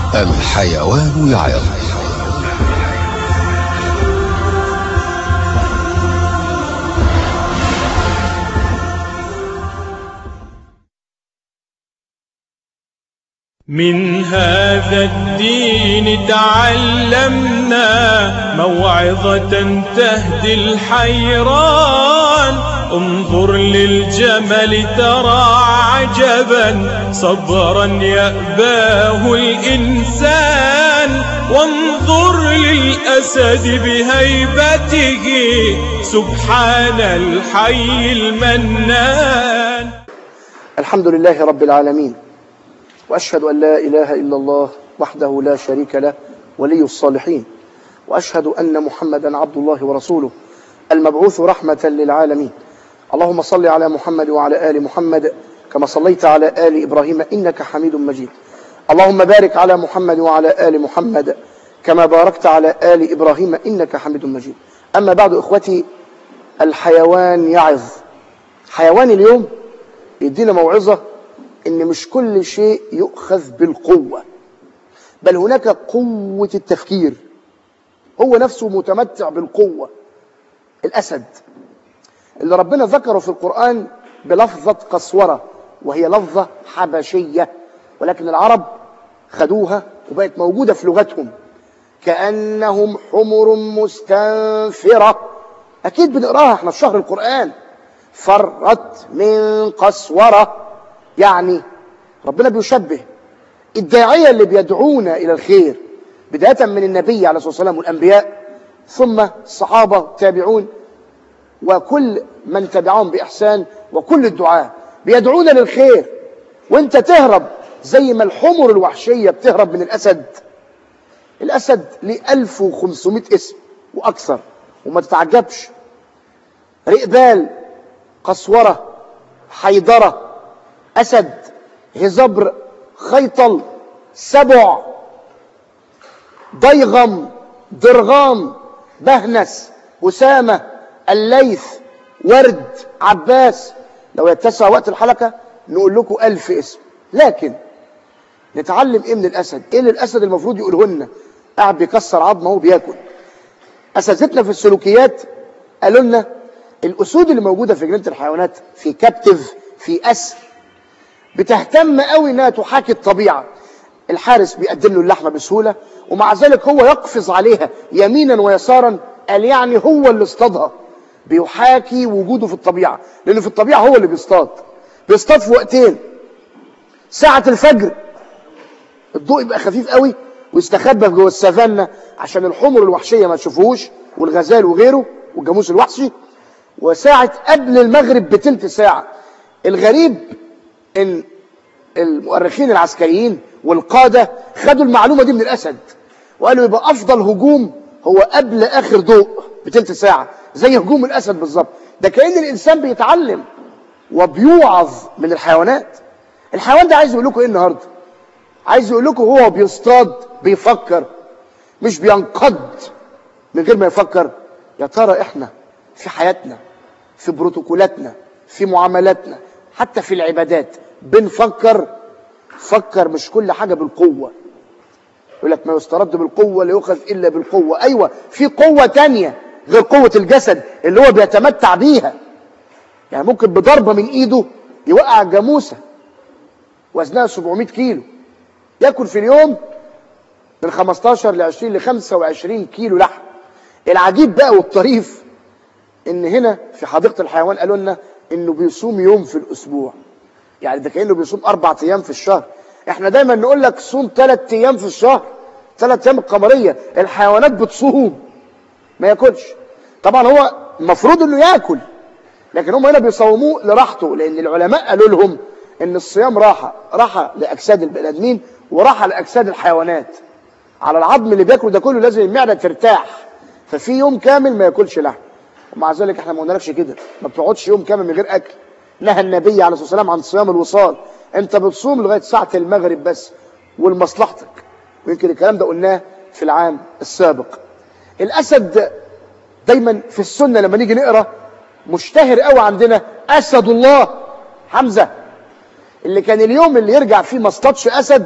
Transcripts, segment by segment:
الحيوان يعظ من هذا الدين تعلمنا موعظة تهدي الحيران انظر للجمل ترى عجبا صبرا يأباه الإنسان وانظر للأسد بهيبته سبحان الحي المنان الحمد لله رب العالمين وأشهد أن لا إله إلا الله وحده لا شريك له ولي الصالحين وأشهد أن محمدا عبد الله ورسوله المبعوث رحمة للعالمين اللهم صل على محمد وعلى آل محمد كما صليت على آل إبراهيم إنك حميد مجيد اللهم بارك على محمد وعلى آل محمد كما باركت على آل إبراهيم إنك حميد مجيد أما بعد إخوتي الحيوان يعظ حيوان اليوم يدينا موعظة ان مش كل شيء يؤخذ بالقوة بل هناك قوة التفكير هو نفسه متمتع بالقوة الأسد اللي ربنا ذكره في القرآن بلفظة قسورة وهي لفظة حبشية ولكن العرب خدوها وبقت موجودة في لغتهم كأنهم حمر مستنفرة أكيد بنقراها احنا في شهر القرآن فرت من قسوره يعني ربنا بيشبه الداعية اللي بيدعونا إلى الخير بداية من النبي عليه الصلاة والسلام والأنبياء ثم الصحابة تابعون وكل من تبعهم بإحسان وكل الدعاء بيدعونا للخير وانت تهرب زي ما الحمر الوحشية بتهرب من الأسد الأسد ليه 1500 اسم وأكثر وما تتعجبش رئبال قسورة حيدرة أسد هزبر خيطل سبع ضيغم درغام بهنس أسامة الليث ورد عباس لو يتسع وقت الحلقة نقول لكم ألف اسم لكن نتعلم ايه من الأسد ايه اللي الأسد المفروض يقوله لنا قاعد بيكسر عظمه وبياكل أساتذتنا في السلوكيات قالوا لنا الأسود اللي موجودة في جنينة الحيوانات في كابتف في أسر بتهتم قوي انها تحاكي الطبيعه الحارس بيقدم له اللحمه بسهوله ومع ذلك هو يقفز عليها يمينا ويسارا قال يعني هو اللي اصطادها بيحاكي وجوده في الطبيعه لانه في الطبيعه هو اللي بيصطاد بيصطاد في وقتين ساعه الفجر الضوء يبقى خفيف قوي ويستخبى جوه السافانا عشان الحمر الوحشيه ما تشوفوش والغزال وغيره والجاموس الوحشي وساعه قبل المغرب بتلت ساعه الغريب ان المؤرخين العسكريين والقادة خدوا المعلومة دي من الأسد وقالوا يبقى أفضل هجوم هو قبل آخر ضوء بتلت ساعة زي هجوم الأسد بالظبط ده كأن الإنسان بيتعلم وبيوعظ من الحيوانات الحيوان ده عايز يقول لكم إيه النهاردة عايز يقول لكم هو بيصطاد بيفكر مش بينقض من غير ما يفكر يا ترى إحنا في حياتنا في بروتوكولاتنا في معاملاتنا حتى في العبادات بنفكر فكر مش كل حاجة بالقوة يقول لك ما يسترد بالقوة لا يؤخذ إلا بالقوة أيوة في قوة تانية غير قوة الجسد اللي هو بيتمتع بيها يعني ممكن بضربة من إيده يوقع جاموسة وزنها 700 كيلو ياكل في اليوم من 15 ل 20 ل 25 كيلو لحم العجيب بقى والطريف ان هنا في حديقة الحيوان قالوا لنا انه بيصوم يوم في الاسبوع يعني ده كانه بيصوم اربع ايام في الشهر احنا دايما نقول لك صوم ثلاث ايام في الشهر ثلاث ايام القمريه الحيوانات بتصوم ما ياكلش طبعا هو المفروض انه ياكل لكن هم هنا بيصوموه لراحته لان العلماء قالوا لهم ان الصيام راحه راحه لاجساد البني ادمين وراحه لاجساد الحيوانات على العظم اللي بياكله ده كله لازم المعده ترتاح ففي يوم كامل ما ياكلش لحم ومع ذلك احنا ما قلنالكش كده ما بتقعدش يوم كامل من غير اكل نهى النبي عليه الصلاه والسلام عن صيام الوصال انت بتصوم لغايه ساعه المغرب بس ولمصلحتك ويمكن الكلام ده قلناه في العام السابق الاسد دايما في السنه لما نيجي نقرا مشتهر قوي عندنا اسد الله حمزه اللي كان اليوم اللي يرجع فيه ما اصطادش اسد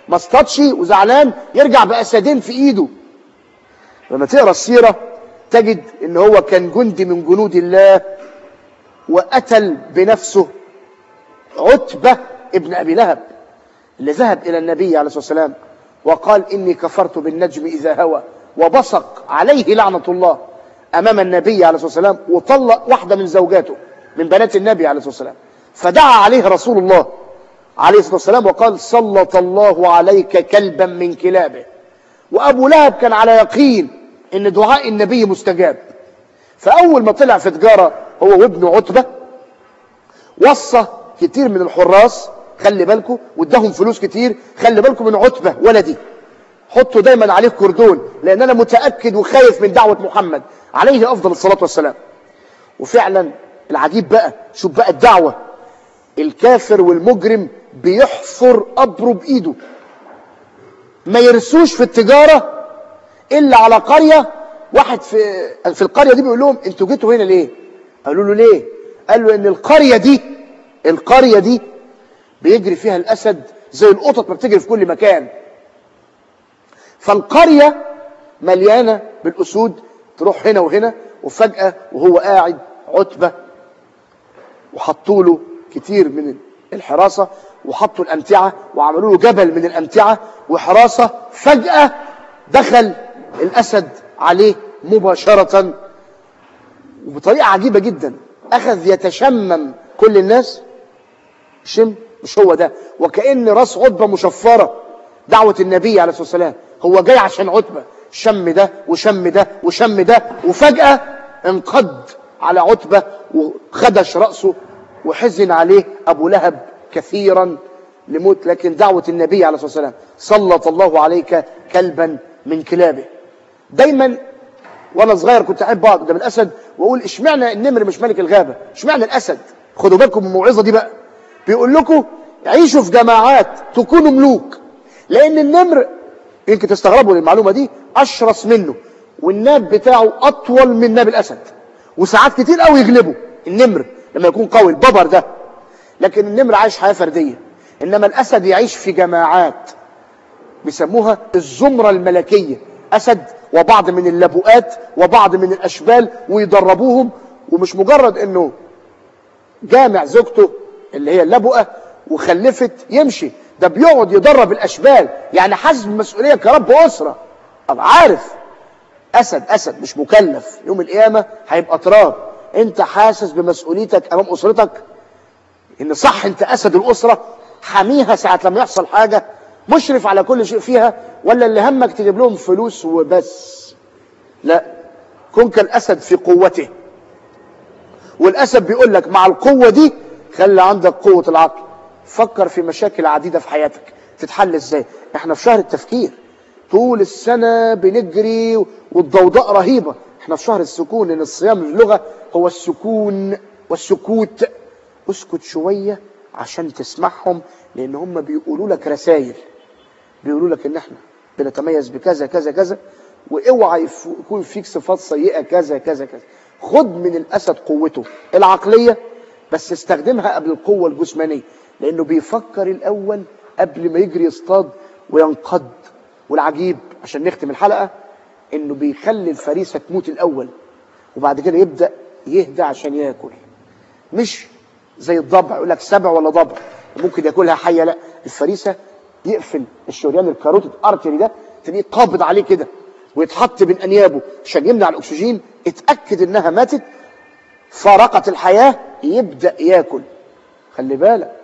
ما اصطادش وزعلان يرجع باسدين في ايده لما تقرا السيره تجد ان هو كان جندي من جنود الله وقتل بنفسه عتبه ابن ابي لهب اللي ذهب الى النبي عليه الصلاه والسلام وقال اني كفرت بالنجم اذا هوى وبصق عليه لعنه الله امام النبي عليه الصلاه والسلام وطلق واحده من زوجاته من بنات النبي عليه الصلاه والسلام فدعا عليه رسول الله عليه الصلاه والسلام وقال سلط الله عليك كلبا من كلابه وابو لهب كان على يقين ان دعاء النبي مستجاب فاول ما طلع في تجاره هو وابنه عتبه وصى كتير من الحراس خلي بالكم واداهم فلوس كتير خلي بالكم من عتبه ولدي حطوا دايما عليه كردون لان انا متاكد وخايف من دعوه محمد عليه افضل الصلاه والسلام وفعلا العجيب بقى شوف بقى الدعوه الكافر والمجرم بيحفر قبره بايده ما يرسوش في التجاره الا على قريه واحد في في القريه دي بيقول لهم انتوا جيتوا هنا ليه قالوا له ليه قال له ان القريه دي القريه دي بيجري فيها الاسد زي القطط ما بتجري في كل مكان فالقريه مليانه بالاسود تروح هنا وهنا وفجاه وهو قاعد عتبه وحطوا له كتير من الحراسه وحطوا الامتعه وعملوا له جبل من الامتعه وحراسه فجاه دخل الاسد عليه مباشره وبطريقه عجيبه جدا اخذ يتشمم كل الناس شم مش هو ده وكأن راس عتبة مشفرة دعوة النبي عليه الصلاة والسلام هو جاي عشان عتبة شم ده وشم ده وشم ده وفجأة انقض على عتبة وخدش رأسه وحزن عليه أبو لهب كثيرا لموت لكن دعوة النبي عليه الصلاة والسلام سلط الله عليك كلبا من كلابه دايما وانا صغير كنت احب اقعد قدام الاسد واقول اشمعنى النمر مش ملك الغابه اشمعنى الاسد خدوا بالكم من الموعظه دي بقى بيقول لكم عيشوا في جماعات تكونوا ملوك لان النمر يمكن تستغربوا للمعلومه دي اشرس منه والناب بتاعه اطول من ناب الاسد وساعات كتير قوي يغلبه النمر لما يكون قوي الببر ده لكن النمر عايش حياه فرديه انما الاسد يعيش في جماعات بيسموها الزمره الملكيه اسد وبعض من اللبؤات وبعض من الاشبال ويدربوهم ومش مجرد انه جامع زوجته اللي هي اللبؤه وخلفت يمشي ده بيقعد يدرب الاشبال يعني حاسس بالمسؤوليه كرب اسره طب عارف اسد اسد مش مكلف يوم القيامه هيبقى تراب انت حاسس بمسؤوليتك امام اسرتك ان صح انت اسد الاسره حاميها ساعه لما يحصل حاجه مشرف على كل شيء فيها ولا اللي همك تجيب لهم فلوس وبس لا كن كالاسد في قوته والاسد بيقول لك مع القوه دي خلي عندك قوه العقل فكر في مشاكل عديده في حياتك تتحل ازاي احنا في شهر التفكير طول السنه بنجري والضوضاء رهيبه احنا في شهر السكون لان الصيام في اللغه هو السكون والسكوت اسكت شويه عشان تسمعهم لان هم بيقولوا لك رسائل بيقولوا لك ان احنا بنتميز بكذا كذا كذا واوعى يكون فيك صفات سيئه كذا كذا كذا خد من الاسد قوته العقليه بس استخدمها قبل القوه الجسمانيه لانه بيفكر الاول قبل ما يجري يصطاد وينقض والعجيب عشان نختم الحلقه انه بيخلي الفريسه تموت الاول وبعد كده يبدا يهدى عشان ياكل مش زي الضبع يقول لك سبع ولا ضبع ممكن ياكلها حيه لا الفريسه يقفل الشريان الكاروتيد ارتري ده تلاقيه قابض عليه كده ويتحط بين انيابه عشان يمنع الاكسجين اتاكد انها ماتت فارقت الحياه يبدا ياكل خلي بالك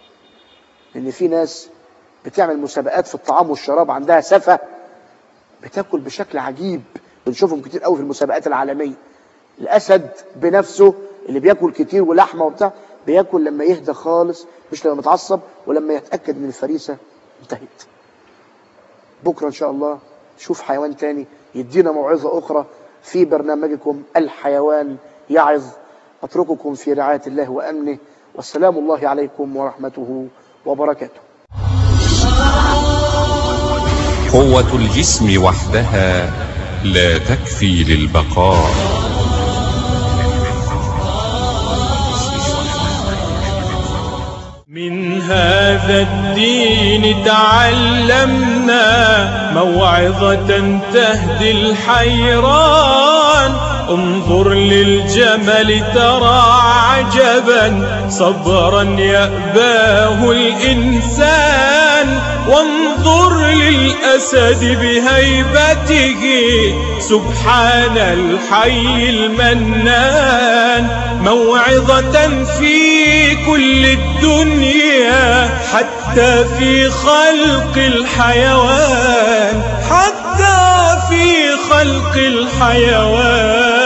ان في ناس بتعمل مسابقات في الطعام والشراب عندها سفه بتاكل بشكل عجيب بنشوفهم كتير قوي في المسابقات العالميه الاسد بنفسه اللي بياكل كتير ولحمه وبتاع بياكل لما يهدى خالص مش لما متعصب ولما يتاكد ان الفريسه انتهت بكره ان شاء الله نشوف حيوان تاني يدينا موعظه اخرى في برنامجكم الحيوان يعظ اترككم في رعايه الله وامنه والسلام الله عليكم ورحمته وبركاته قوة الجسم وحدها لا تكفي للبقاء من هذا الدين تعلمنا موعظة تهدي الحيران انظر للجمل ترى عجبا صبرا يأباه الإنسان وانظر للأسد بهيبته سبحان الحي المنان موعظة في كل الدنيا حتى في خلق الحيوان حتى في خلق الحيوان